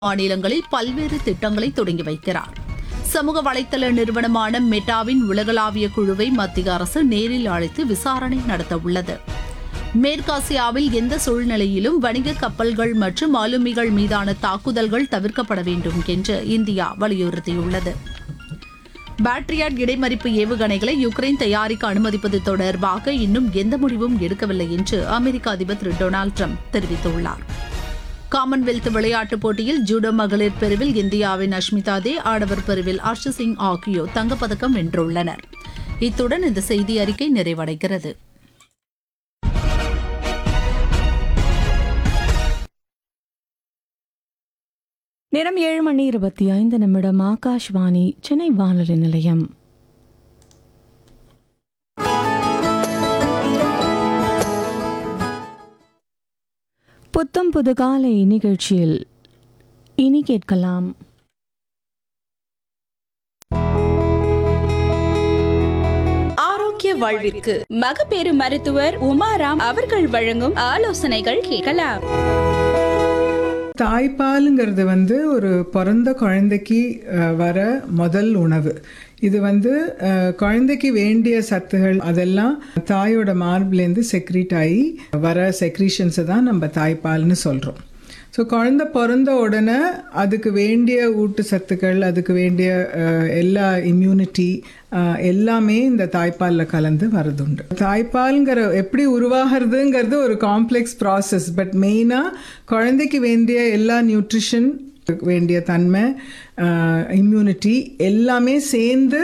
மாநிலங்களில் பல்வேறு திட்டங்களை தொடங்கி வைக்கிறார் சமூக வலைதள நிறுவனமான மெட்டாவின் உலகளாவிய குழுவை மத்திய அரசு நேரில் அழைத்து விசாரணை நடத்த உள்ளது மேற்காசியாவில் எந்த சூழ்நிலையிலும் வணிக கப்பல்கள் மற்றும் ஆளுமிகள் மீதான தாக்குதல்கள் தவிர்க்கப்பட வேண்டும் என்று இந்தியா வலியுறுத்தியுள்ளது பேட்ரியாட் இடைமறிப்பு ஏவுகணைகளை யுக்ரைன் தயாரிக்க அனுமதிப்பது தொடர்பாக இன்னும் எந்த முடிவும் எடுக்கவில்லை என்று அமெரிக்க அதிபர் திரு டொனால்டு ட்ரம்ப் தெரிவித்துள்ளார் காமன்வெல்த் விளையாட்டுப் போட்டியில் ஜூடோ மகளிர் பிரிவில் இந்தியாவின் அஷ்மிதா தே ஆடவர் பிரிவில் ஹர்ஷ் சிங் ஆகியோர் தங்கப்பதக்கம் வென்றுள்ளனர் இத்துடன் இந்த செய்தி அறிக்கை நிறைவடைகிறது நேரம் ஏழு மணி இருபத்தி ஐந்து நிமிடம் ஆகாஷ்வாணி சென்னை வானொலி நிலையம் புத்தம் புது காலை நிகழ்ச்சியில் இனி கேட்கலாம் ஆரோக்கிய வாழ்விற்கு மகப்பேறு மருத்துவர் உமாராம் அவர்கள் வழங்கும் ஆலோசனைகள் கேட்கலாம் தாய்ப்பாலுங்கிறது வந்து ஒரு பிறந்த குழந்தைக்கு அஹ், வர முதல் உணவு இது வந்து அஹ், குழந்தைக்கு வேண்டிய சத்துகள் அதெல்லாம் தாயோட மார்பிலேருந்து செக்ரீட் ஆகி வர செக்ரீஷன்ஸை தான் நம்ம தாய்ப்பால்னு சொல்கிறோம் ஸோ குழந்தை பிறந்த உடனே அதுக்கு வேண்டிய ஊட்டச்சத்துக்கள் அதுக்கு வேண்டிய அஹ், எல்லா இம்யூனிட்டி எல்லாமே இந்த தாய்ப்பாலில் கலந்து வரதுண்டு தாய்ப்பால்ங்கிற எப்படி உருவாகிறதுங்கிறது ஒரு காம்ப்ளெக்ஸ் ப்ராசஸ் பட் மெயினாக குழந்தைக்கு வேண்டிய எல்லா நியூட்ரிஷன் வேண்டிய தன்மை இம்யூனிட்டி எல்லாமே சேர்ந்து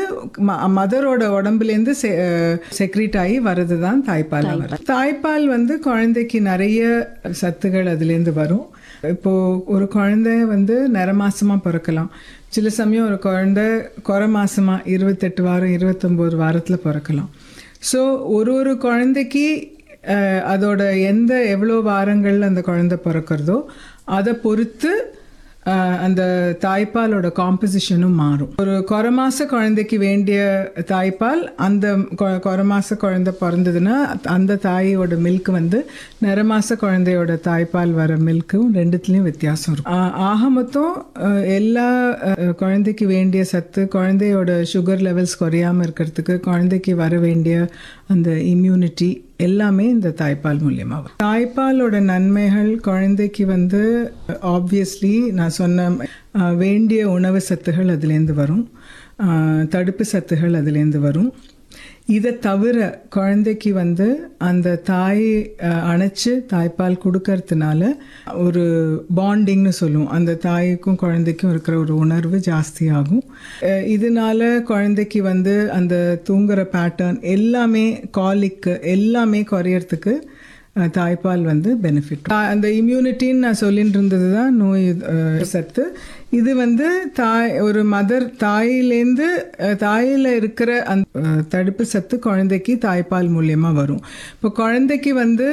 மதரோட உடம்புலேருந்து செக்ரீட் ஆகி வர்றது தான் தாய்ப்பால் வரும் தாய்ப்பால் வந்து குழந்தைக்கு நிறைய சத்துகள் அதுலேருந்து வரும் இப்போ ஒரு குழந்தை வந்து நிற மாசமா பிறக்கலாம் சில சமயம் ஒரு குழந்தை குறை மாசமா இருபத்தெட்டு வாரம் இருபத்தொம்போது வாரத்தில் பிறக்கலாம் ஸோ ஒரு ஒரு குழந்தைக்கு அஹ், அதோட எந்த எவ்வளோ வாரங்கள் அந்த குழந்தை பிறக்கிறதோ அதை பொறுத்து ஆஹ் அந்த தாய்ப்பாலோட காம்போசிஷனும் மாறும் ஒரு குறை மாச குழந்தைக்கு வேண்டிய தாய்ப்பால் அந்த கொ- குறை மாச குழந்தை பிறந்ததுன்னா அந்த தாயோட மில்க் வந்து நிற மாச குழந்தையோட தாய்ப்பால் வர மில்க்கும் ரெண்டுத்துலேயும் வித்தியாசம் இருக்கும் ஆஹ் ஆக மொத்தம் ஆஹ் எல்லா ஆஹ் குழந்தைக்கு வேண்டிய சத்து குழந்தையோட சுகர் லெவல்ஸ் குறையாம இருக்கிறதுக்கு குழந்தைக்கு வர வேண்டிய அந்த இம்யூனிட்டி எல்லாமே இந்த தாய்ப்பால் மூலியமாக வரும் தாய்ப்பாலோட நன்மைகள் குழந்தைக்கு வந்து ஆப்வியஸ்லி நான் சொன்ன அஹ், வேண்டிய உணவு சத்துகள் அதுலேருந்து வரும் அஹ், தடுப்பு சத்துகள் அதுலேருந்து வரும் இதை தவிர குழந்தைக்கு வந்து அந்த தாய் அஹ், அணைச்சு தாய்ப்பால் கொடுக்கறதுனால ஒரு பாண்டிங்னு சொல்லுவோம் அந்த தாய்க்கும் குழந்தைக்கும் இருக்கிற ஒரு உணர்வு ஜாஸ்தியாகும் அஹ், இதனால குழந்தைக்கு வந்து அந்த தூங்குற பேட்டர்ன் எல்லாமே காலிக்கு எல்லாமே குறையறதுக்கு அஹ், தாய்ப்பால் வந்து பெனிஃபிட் அந்த இம்யூனிட்டின்னு நான் சொல்லிட்டு இருந்தது தான் நோய் அஹ், சத்து இது வந்து தாய் ஒரு மதர் தாயிலேருந்து அஹ், தாயில இருக்கிற அந்த அஹ், தடுப்பு சத்து குழந்தைக்கு தாய்ப்பால் மூலியமா வரும் இப்போ குழந்தைக்கு வந்து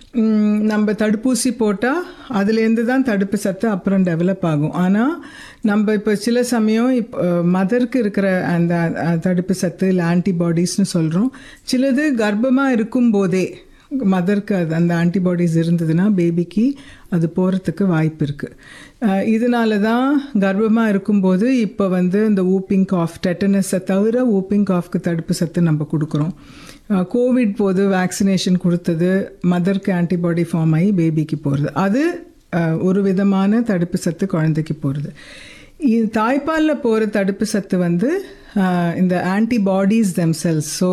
ம், நம்ம தடுப்பூசி போட்டால் அதுலேருந்து தான் தடுப்பு சத்து அப்புறம் டெவலப் ஆகும் ஆனால் நம்ம இப்போ சில சமயம் இப்போ மதருக்கு இருக்கிற அந்த அஹ், தடுப்பு சத்து இல்லை ஆன்டிபாடிஸ்னு சொல்கிறோம் சிலது கர்ப்பமாக இருக்கும்போதே மதருக்கு அது அந்த ஆன்டிபாடிஸ் இருந்ததுன்னா பேபிக்கு அது போகிறதுக்கு வாய்ப்பு இருக்குது இதனால தான் கர்ப்பமாக இருக்கும்போது இப்போ வந்து இந்த ஊப்பிங் காஃப் டெட்டனஸை தவிர ஊப்பிங் காஃப்க்கு தடுப்பு சத்து நம்ம கொடுக்குறோம் கோவிட் போது வேக்சினேஷன் கொடுத்தது மதருக்கு ஆன்டிபாடி ஃபார்ம் ஆகி பேபிக்கு போகிறது அது அஹ், ஒரு விதமான தடுப்பு சத்து குழந்தைக்கு போகிறது தாய்ப்பாலில் போகிற தடுப்பு சத்து வந்து ஆஹ், இந்த ஆன்டிபாடிஸ் தெம்செல்ஸ் ஸோ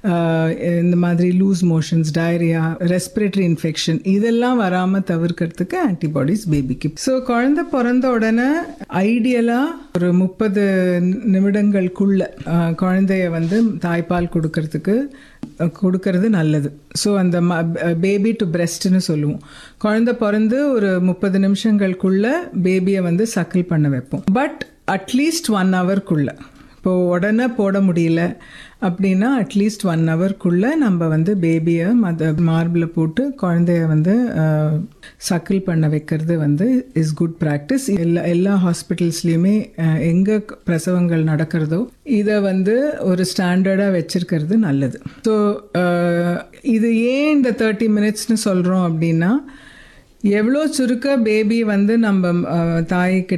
இந்த மாதிரி loose motions diarrhoea respiratory infection இதெல்லாம் வராமல் தவிர்க்கிறதுக்கு ஆன்டிபாடிஸ் பேபிக்கு ஸோ குழந்தை பிறந்த உடனே ஐடியலாக ஒரு முப்பது நிமிடங்களுக்குள்ள ஆஹ், குழந்தைய வந்து தாய்ப்பால் கொடுக்கறதுக்கு அஹ், கொடுக்கறது நல்லது ஸோ அந்த பேபி டு பிரெஸ்ட்னு சொல்லுவோம் குழந்தை பிறந்து ஒரு முப்பது நிமிஷங்களுக்குள்ள பேபியை வந்து சக்கிள் பண்ண வைப்போம் பட் அட்லீஸ்ட் ஒன் ஹவர்க்குள்ள இப்போ உடனே போட முடியல அப்படின்னா அட்லீஸ்ட் ஒன் ஹவர்க்குள்ள நம்ம வந்து பேபியை மத மார்பில் போட்டு குழந்தைய வந்து சக்கிள் பண்ண வைக்கிறது வந்து இஸ் குட் ப்ராக்டிஸ் எல்லா எல்லா ஹாஸ்பிட்டல்ஸ்லேயுமே எங்கே பிரசவங்கள் நடக்கிறதோ இதை வந்து ஒரு ஸ்டாண்டர்டாக வச்சிருக்கிறது நல்லது ஸோ இது ஏன் இந்த தேர்ட்டி மினிட்ஸ்னு சொல்கிறோம் அப்படின்னா எவ்வளோ சுருக்க பேபி வந்து நம்ம தாய்கிட்ட